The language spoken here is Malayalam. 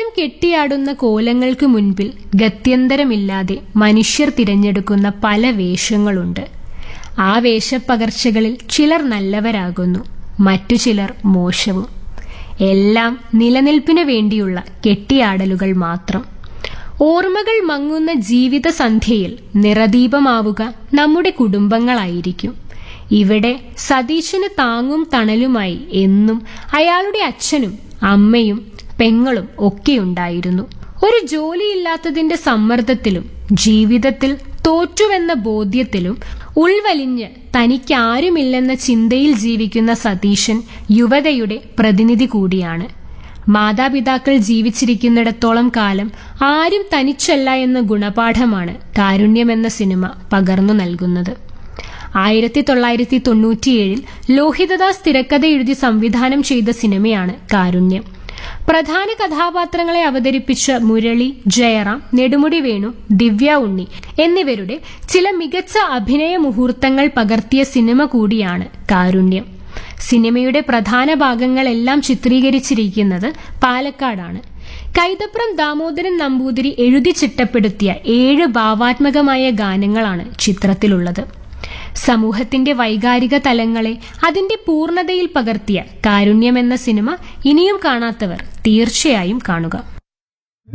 കാലം കെട്ടിയാടുന്ന കോലങ്ങൾക്ക് മുൻപിൽ ഗത്യന്തരമില്ലാതെ മനുഷ്യർ തിരഞ്ഞെടുക്കുന്ന പല വേഷങ്ങളുണ്ട് ആ വേഷപ്പകർച്ചകളിൽ ചിലർ നല്ലവരാകുന്നു മറ്റു ചിലർ മോശവും എല്ലാം നിലനിൽപ്പിന് വേണ്ടിയുള്ള കെട്ടിയാടലുകൾ മാത്രം ഓർമ്മകൾ മങ്ങുന്ന ജീവിത സന്ധ്യയിൽ നിറദീപമാവുക നമ്മുടെ കുടുംബങ്ങളായിരിക്കും ഇവിടെ സതീശന് താങ്ങും തണലുമായി എന്നും അയാളുടെ അച്ഛനും അമ്മയും പെങ്ങളും ഒക്കെയുണ്ടായിരുന്നു ഒരു ജോലിയില്ലാത്തതിന്റെ സമ്മർദ്ദത്തിലും ജീവിതത്തിൽ തോറ്റുവെന്ന ബോധ്യത്തിലും ഉൾവലിഞ്ഞ് തനിക്കാരുമില്ലെന്ന ചിന്തയിൽ ജീവിക്കുന്ന സതീശൻ യുവതയുടെ പ്രതിനിധി കൂടിയാണ് മാതാപിതാക്കൾ ജീവിച്ചിരിക്കുന്നിടത്തോളം കാലം ആരും തനിച്ചല്ല എന്ന ഗുണപാഠമാണ് കാരുണ്യമെന്ന സിനിമ പകർന്നു നൽകുന്നത് ആയിരത്തി തൊള്ളായിരത്തി തൊണ്ണൂറ്റിയേഴിൽ ലോഹിതദാസ് തിരക്കഥ എഴുതി സംവിധാനം ചെയ്ത സിനിമയാണ് കാരുണ്യം പ്രധാന കഥാപാത്രങ്ങളെ അവതരിപ്പിച്ച മുരളി ജയറാം നെടുമുടി വേണു ദിവ്യ ഉണ്ണി എന്നിവരുടെ ചില മികച്ച അഭിനയ മുഹൂർത്തങ്ങൾ പകർത്തിയ സിനിമ കൂടിയാണ് കാരുണ്യം സിനിമയുടെ പ്രധാന ഭാഗങ്ങളെല്ലാം ചിത്രീകരിച്ചിരിക്കുന്നത് പാലക്കാടാണ് കൈതപ്രം ദാമോദരൻ നമ്പൂതിരി എഴുതി ചിട്ടപ്പെടുത്തിയ ഏഴ് ഭാവാത്മകമായ ഗാനങ്ങളാണ് ചിത്രത്തിലുള്ളത് സമൂഹത്തിന്റെ വൈകാരിക തലങ്ങളെ അതിന്റെ പൂർണ്ണതയിൽ പകർത്തിയ കാരുണ്യം എന്ന സിനിമ ഇനിയും കാണാത്തവർ തീർച്ചയായും കാണുക